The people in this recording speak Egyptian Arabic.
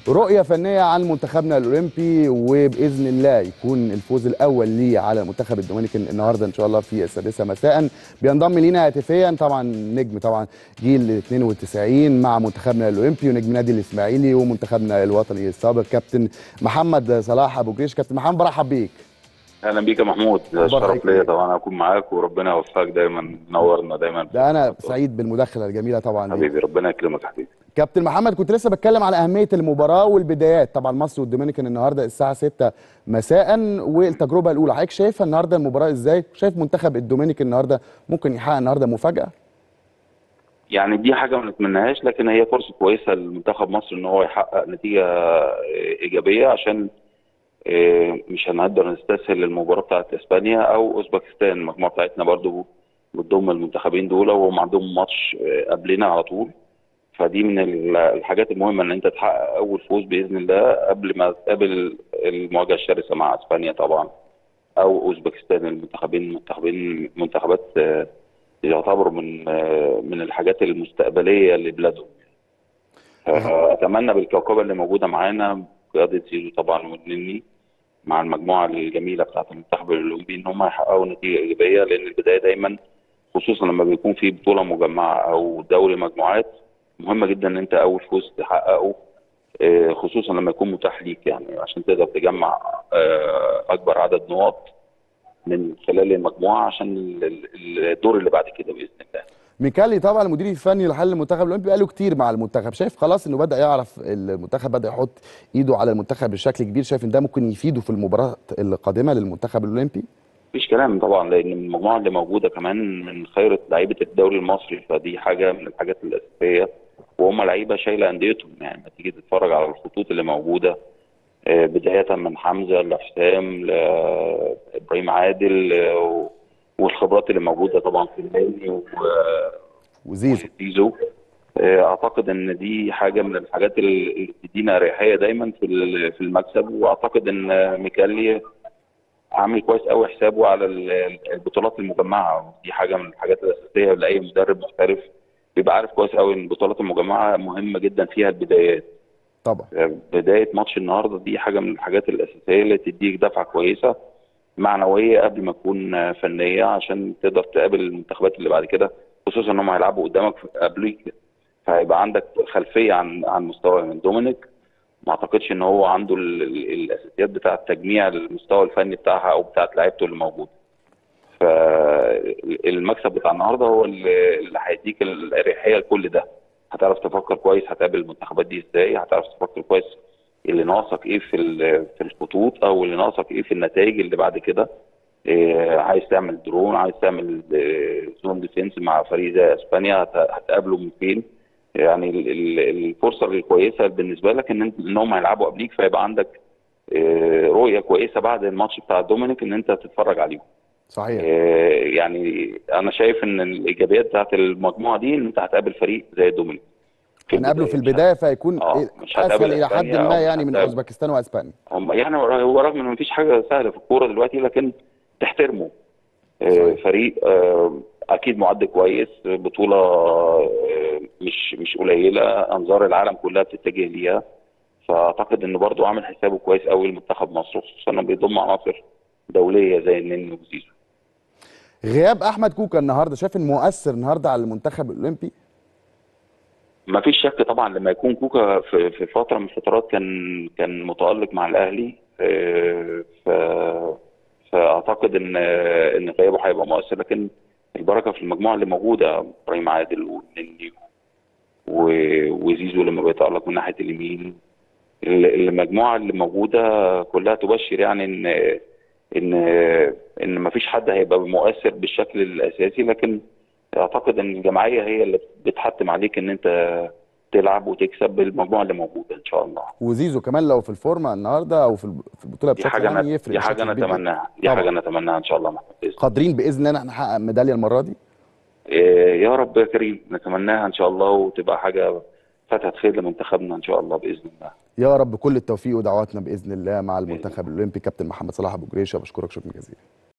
رؤيه فنيه عن منتخبنا الاولمبي وباذن الله يكون الفوز الاول ليه على المنتخب الدومينيكي النهارده ان شاء الله في السادسه مساء بينضم لينا هاتفيا طبعا نجم طبعا جيل 92 مع منتخبنا الاولمبي ونجم نادي الاسماعيلي ومنتخبنا الوطني السابق كابتن محمد صلاح ابو جريش كابتن محمد برحب بيك اهلا بيك يا محمود شرف ليا طبعا اكون معاك وربنا يوفقك دايما نورنا دايما ده انا سعيد بالمداخله الجميله طبعا حبيبي ربنا يكرمك يا حبيبي كابتن محمد كنت لسه بتكلم على اهميه المباراه والبدايات طبعا مصر والدومينيكان النهارده الساعه 6 مساء والتجربه الاولى حضرتك شايفه النهارده المباراه ازاي شايف منتخب الدومينيكان النهارده ممكن يحقق النهارده مفاجاه يعني دي حاجه ما نتمناهاش لكن هي فرصه كويسه لمنتخب مصر ان هو يحقق نتيجه ايجابيه عشان مش هنقدر نستسهل المباراه بتاعت اسبانيا او اوزبكستان المجموعه بتاعتنا برضو بتضم المنتخبين دول وهم عندهم ماتش قبلنا على طول فدي من الحاجات المهمه ان انت تحقق اول فوز باذن الله قبل ما تقابل المواجهه الشرسه مع اسبانيا طبعا او اوزبكستان المنتخبين منتخبين منتخبات يعتبروا من من الحاجات المستقبليه لبلادهم اتمنى بالكوكبه اللي موجوده معانا قياده زيزو طبعا والنني مع المجموعه الجميله بتاعت المنتخب الاولمبي ان هم يحققوا نتيجه ايجابيه لان البدايه دايما خصوصا لما بيكون في بطوله مجمعه او دوري مجموعات مهمه جدا ان انت اول فوز تحققه خصوصا لما يكون متاح ليك يعني عشان تقدر تجمع اكبر عدد نقاط من خلال المجموعه عشان الدور اللي بعد كده باذن الله. ميكالي طبعا المدير الفني لحل المنتخب الاولمبي بقاله كتير مع المنتخب شايف خلاص انه بدا يعرف المنتخب بدا يحط ايده على المنتخب بشكل كبير شايف ان ده ممكن يفيده في المباراه القادمه للمنتخب الاولمبي مفيش كلام طبعا لان المجموعه اللي موجوده كمان من خيره لعيبه الدوري المصري فدي حاجه من الحاجات الاساسيه وهم لعيبه شايله انديتهم يعني لما تيجي تتفرج على الخطوط اللي موجوده بدايه من حمزه لحسام لابراهيم عادل والخبرات اللي موجوده طبعا في النادي و... وزيزو وزيزو اعتقد ان دي حاجه من الحاجات اللي بتدينا اريحيه دايما في في المكسب واعتقد ان ميكالي عامل كويس قوي حسابه على البطولات المجمعه دي حاجه من الحاجات الاساسيه لاي مدرب محترف بيبقى عارف كويس قوي ان البطولات المجمعه مهمه جدا فيها البدايات طبعا بدايه ماتش النهارده دي حاجه من الحاجات الاساسيه اللي تديك دفعه كويسه معنويه قبل ما تكون فنيه عشان تقدر تقابل المنتخبات اللي بعد كده خصوصا ان هم هيلعبوا قدامك قبليك فهيبقى عندك خلفيه عن عن مستوى من دومينيك ما اعتقدش ان هو عنده الاساسيات بتاعه تجميع المستوى الفني بتاعها او بتاعه لعيبته اللي موجوده فالمكسب بتاع النهارده هو اللي هيديك الاريحيه لكل ده هتعرف تفكر كويس هتقابل المنتخبات دي ازاي هتعرف تفكر كويس اللي ناقصك ايه في في الخطوط او اللي ناقصك ايه في النتائج اللي بعد كده إيه عايز تعمل درون عايز تعمل زون ديفنس مع فريق زي اسبانيا هتقابله من فين يعني الفرصه الكويسه بالنسبه لك ان ان هم هيلعبوا قبليك فيبقى عندك إيه رؤيه كويسه بعد الماتش بتاع الدومينيك ان انت تتفرج عليهم صحيح إيه يعني انا شايف ان الايجابيات بتاعت المجموعه دي ان انت هتقابل فريق زي الدومينيك هنقابله في البدايه فيكون آه اسهل الى حد ما يعني من اوزبكستان واسبانيا هم يعني هو رغم ان مفيش حاجه سهله في الكوره دلوقتي لكن تحترمه آه فريق آه اكيد معد كويس بطوله آه مش مش قليله انظار العالم كلها بتتجه ليها فاعتقد انه برضه عامل حسابه كويس قوي لمنتخب مصر خصوصا انه بيضم عناصر دوليه زي النني وزيزو غياب احمد كوكا النهارده شايف انه مؤثر النهارده على المنتخب الاولمبي ما فيش شك طبعا لما يكون كوكا في, في فتره من الفترات كان كان متالق مع الاهلي ف فاعتقد ان ان غيابه هيبقى مؤثر لكن البركه في المجموعه اللي موجوده ابراهيم عادل والنني وزيزو لما بيتالق من ناحيه اليمين المجموعه اللي موجوده كلها تبشر يعني ان ان ان ما فيش حد هيبقى مؤثر بالشكل الاساسي لكن اعتقد ان الجمعيه هي اللي بتحتم عليك ان انت تلعب وتكسب بالمجموعه اللي موجوده ان شاء الله وزيزو كمان لو في الفورمه النهارده او في البطوله بشكل عام يفرق دي حاجه نتمناها دي حاجه نتمناها ان شاء الله قادرين باذن الله ان احنا نحقق ميداليه المره دي إيه يا رب يا كريم نتمناها ان شاء الله وتبقى حاجه فتحه خير لمنتخبنا ان شاء الله باذن الله يا رب كل التوفيق ودعواتنا باذن الله مع المنتخب الاولمبي كابتن محمد صلاح ابو جريشه بشكرك شكرا جزيلا